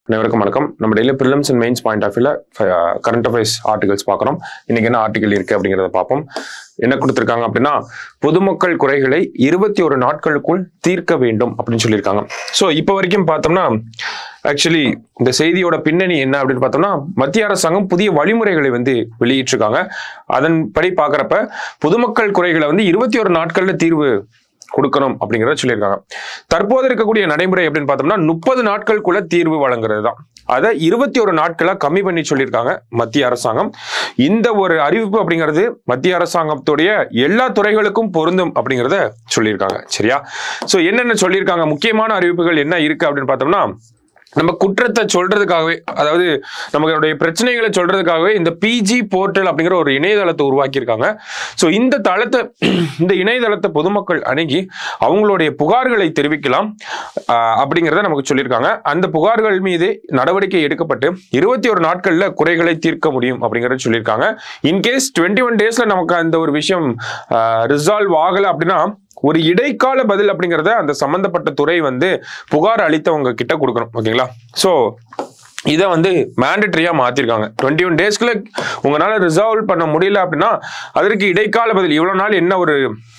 அனைவருக்கும் வணக்கம் நம்ம daily prelims and mains point of வியூல கரண்ட் அஃபேர்ஸ் ஆர்டிகல்ஸ் பார்க்குறோம் இன்னைக்கு என்ன ஆர்டிகல் இருக்கு அப்படிங்கிறத பார்ப்போம் என்ன கொடுத்துருக்காங்க அப்படின்னா பொதுமக்கள் குறைகளை இருபத்தி ஒரு நாட்களுக்குள் தீர்க்க வேண்டும் அப்படின்னு சொல்லியிருக்காங்க ஸோ இப்போ வரைக்கும் பார்த்தோம்னா ஆக்சுவலி இந்த செய்தியோட பின்னணி என்ன அப்படின்னு பார்த்தோம்னா மத்திய அரசாங்கம் புதிய வழிமுறைகளை வந்து வெளியிட்டிருக்காங்க அதன்படி பார்க்குறப்ப பொதுமக்கள் குறைகளை வந்து இருபத்தி ஒரு நாட்கள்ல தீர்வு கொடுக்கணும் அப்படிங்கிறத சொல்லியிருக்காங்க தற்போது இருக்கக்கூடிய நடைமுறை அப்படின்னு பார்த்தோம்னா முப்பது நாட்களுக்குள்ள தீர்வு வழங்குறது தான் அதை இருபத்தி ஒரு நாட்களா கம்மி பண்ணி சொல்லியிருக்காங்க மத்திய அரசாங்கம் இந்த ஒரு அறிவிப்பு அப்படிங்கிறது மத்திய அரசாங்கத்துடைய எல்லா துறைகளுக்கும் பொருந்தும் அப்படிங்கிறத சொல்லியிருக்காங்க சரியா ஸோ என்னென்ன சொல்லியிருக்காங்க முக்கியமான அறிவிப்புகள் என்ன இருக்கு அப்படின்னு பார்த்தோம்னா நம்ம குற்றத்தை சொல்றதுக்காகவே அதாவது நம்மளுடைய பிரச்சனைகளை சொல்றதுக்காகவே இந்த பிஜி போர்ட்டல் அப்படிங்கிற ஒரு இணையதளத்தை உருவாக்கியிருக்காங்க ஸோ இந்த தளத்தை இந்த இணையதளத்தை பொதுமக்கள் அணுகி அவங்களுடைய புகார்களை தெரிவிக்கலாம் ஆஹ் அப்படிங்கிறத நமக்கு சொல்லியிருக்காங்க அந்த புகார்கள் மீது நடவடிக்கை எடுக்கப்பட்டு இருபத்தி ஒரு நாட்கள்ல குறைகளை தீர்க்க முடியும் அப்படிங்கறத சொல்லியிருக்காங்க இன்கேஸ் டுவெண்ட்டி ஒன் டேஸ்ல நமக்கு அந்த ஒரு விஷயம் ரிசால்வ் ஆகலை அப்படின்னா ஒரு இடைக்கால பதில் அப்படிங்கிறத அந்த சம்பந்தப்பட்ட துறை வந்து புகார் அளித்தவங்க கிட்ட கொடுக்கணும் ஓகேங்களா ஸோ இதை வந்து மேண்டட்ரியா மாத்திருக்காங்க டுவெண்ட்டி ஒன் டேஸ்க்குள்ள உங்களால ரிசால்வ் பண்ண முடியல அப்படின்னா அதற்கு இடைக்கால பதில் இவ்வளவு நாள் என்ன ஒரு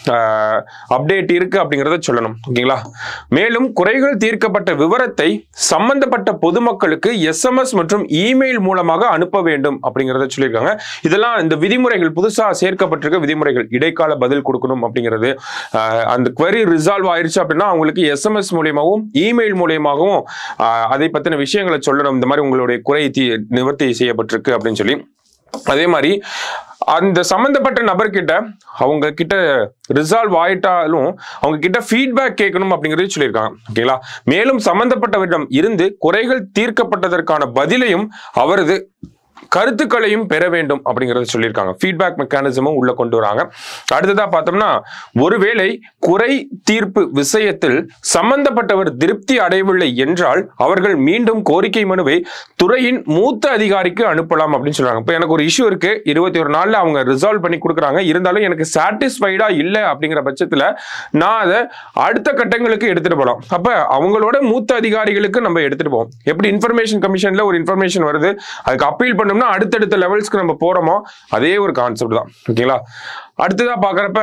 அப்டேட் இருக்கு அப்படிங்கிறத சொல்லணும் ஓகேங்களா மேலும் குறைகள் தீர்க்கப்பட்ட விவரத்தை சம்பந்தப்பட்ட பொதுமக்களுக்கு எஸ்எம்எஸ் மற்றும் இமெயில் மூலமாக அனுப்ப வேண்டும் அப்படிங்கிறத சொல்லியிருக்காங்க இதெல்லாம் இந்த விதிமுறைகள் புதுசா சேர்க்கப்பட்டிருக்க விதிமுறைகள் இடைக்கால பதில் கொடுக்கணும் அப்படிங்கிறது ஆஹ் அந்த query ரிசால்வ் ஆயிருச்சு அப்படின்னா அவங்களுக்கு எஸ்எம்எஸ் மூலியமாகவும் இமெயில் மூலியமாகவும் ஆஹ் அதை பத்தின விஷயங்களை சொல்லணும் இந்த மாதிரி உங்களுடைய குறை தீ நிவர்த்தி செய்யப்பட்டிருக்கு அப்படின்னு சொல்லி அதே மாதிரி அந்த சம்பந்தப்பட்ட நபர்கிட்ட அவங்க கிட்ட ரிசால்வ் ஆயிட்டாலும் அவங்க கிட்ட ஃபீட்பேக் கேட்கணும் அப்படிங்கறது சொல்லியிருக்காங்க ஓகேங்களா மேலும் சம்பந்தப்பட்டவரிடம் இருந்து குறைகள் தீர்க்கப்பட்டதற்கான பதிலையும் அவரது கருத்துக்களையும் பெற வேண்டும் அப்படிங்கறத சொல்லியிருக்காங்க ஃபீட்பேக் மெக்கானிசமும் உள்ள கொண்டு வராங்க அடுத்ததா பார்த்தோம்னா ஒருவேளை குறை தீர்ப்பு விஷயத்தில் சம்பந்தப்பட்டவர் திருப்தி அடையவில்லை என்றால் அவர்கள் மீண்டும் கோரிக்கை மனுவை துறையின் மூத்த அதிகாரிக்கு அனுப்பலாம் அப்படின்னு சொல்றாங்க இப்போ எனக்கு ஒரு இஷ்யூ இருக்கு இருபத்தி ஒரு நாள்ல அவங்க ரிசால்வ் பண்ணி கொடுக்குறாங்க இருந்தாலும் எனக்கு சாட்டிஸ்ஃபைடா இல்லை அப்படிங்கிற பட்சத்துல நான் அதை அடுத்த கட்டங்களுக்கு எடுத்துட்டு போகலாம் அப்ப அவங்களோட மூத்த அதிகாரிகளுக்கு நம்ம எடுத்துட்டு போவோம் எப்படி இன்ஃபர்மேஷன் கமிஷன்ல ஒரு இன்ஃபர்மேஷன் வருது அதுக்கு அப்பீல் பண்ணோம்னா அடுத்தடுத்த லெவல்ஸ்க்கு நம்ம போறோமோ அதே ஒரு கான்செப்ட் தான் ஓகேங்களா அடுத்ததா பாக்குறப்ப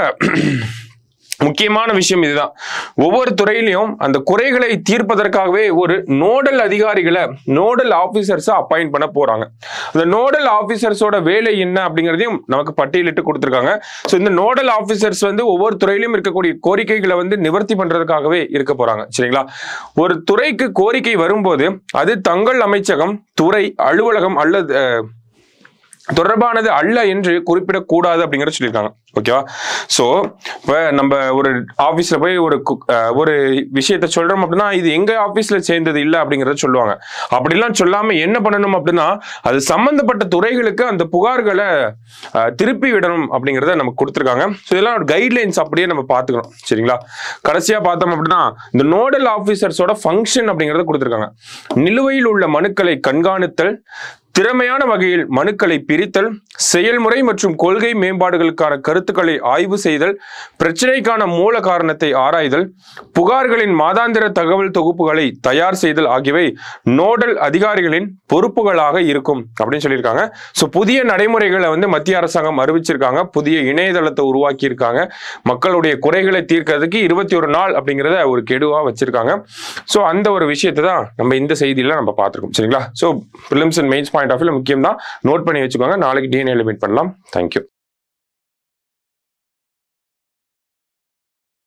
முக்கியமான விஷயம் இதுதான் ஒவ்வொரு துறையிலையும் அந்த குறைகளை தீர்ப்பதற்காகவே ஒரு நோடல் அதிகாரிகளை நோடல் ஆபீசர்ஸா அப்பாயிண்ட் பண்ண போறாங்க அந்த நோடல் ஆபீசர்ஸோட வேலை என்ன அப்படிங்கிறதையும் நமக்கு பட்டியலிட்டு கொடுத்துருக்காங்க ஸோ இந்த நோடல் ஆபீசர்ஸ் வந்து ஒவ்வொரு துறையிலும் இருக்கக்கூடிய கோரிக்கைகளை வந்து நிவர்த்தி பண்றதுக்காகவே இருக்க போறாங்க சரிங்களா ஒரு துறைக்கு கோரிக்கை வரும்போது அது தங்கள் அமைச்சகம் துறை அலுவலகம் அல்லது அஹ், தொடர்பானது அல்ல என்று குறிப்பிடக்கூடாது அப்படிங்கிறத சொல்லியிருக்காங்க ஓகேவா ஸோ இப்போ நம்ம ஒரு ஆஃபீஸில் போய் ஒரு கு- அஹ் ஒரு விஷயத்த சொல்கிறோம் அப்படின்னா இது எங்கள் ஆஃபீஸில் சேர்ந்தது இல்லை அப்படிங்கிறத சொல்லுவாங்க அப்படிலாம் சொல்லாமல் என்ன பண்ணணும் அப்படின்னா அது சம்மந்தப்பட்ட துறைகளுக்கு அந்த புகார்களை அஹ், திருப்பி விடணும் அப்படிங்கிறத நமக்கு கொடுத்துருக்காங்க ஸோ இதெல்லாம் ஒரு கைட்லைன்ஸ் அப்படியே நம்ம பார்த்துக்கணும் சரிங்களா கடைசியாக பார்த்தோம் அப்படின்னா இந்த நோடல் ஆஃபீஸர்ஸோட ஃபங்க்ஷன் அப்படிங்கிறத கொடுத்துருக்காங்க நிலுவையில் உள்ள மனுக்களை கண்காணித்தல் திறமையான வகையில் மனுக்களை பிரித்தல் செயல்முறை மற்றும் கொள்கை மேம்பாடுகளுக்கான கருத்துக்களை ஆய்வு செய்தல் பிரச்சனைக்கான மூல காரணத்தை ஆராய்தல் புகார்களின் மாதாந்திர தகவல் தொகுப்புகளை தயார் செய்தல் ஆகியவை நோடல் அதிகாரிகளின் பொறுப்புகளாக இருக்கும் அப்படின்னு சொல்லியிருக்காங்க ஸோ புதிய நடைமுறைகளை வந்து மத்திய அரசாங்கம் அறிவிச்சிருக்காங்க புதிய இணையதளத்தை உருவாக்கி இருக்காங்க மக்களுடைய குறைகளை தீர்க்கிறதுக்கு இருபத்தி ஒரு நாள் அப்படிங்கிறத ஒரு கெடுவா வச்சிருக்காங்க ஸோ அந்த ஒரு விஷயத்தை தான் நம்ம இந்த செய்தியில நம்ம பார்த்துருக்கோம் சரிங்களா so prelims and mains point of வியூல முக்கியம் தான் நோட் பண்ணி வச்சுக்கோங்க நாளைக்கு டிஎன்ஏல மீட் பண்ணலாம் தேங்க்யூ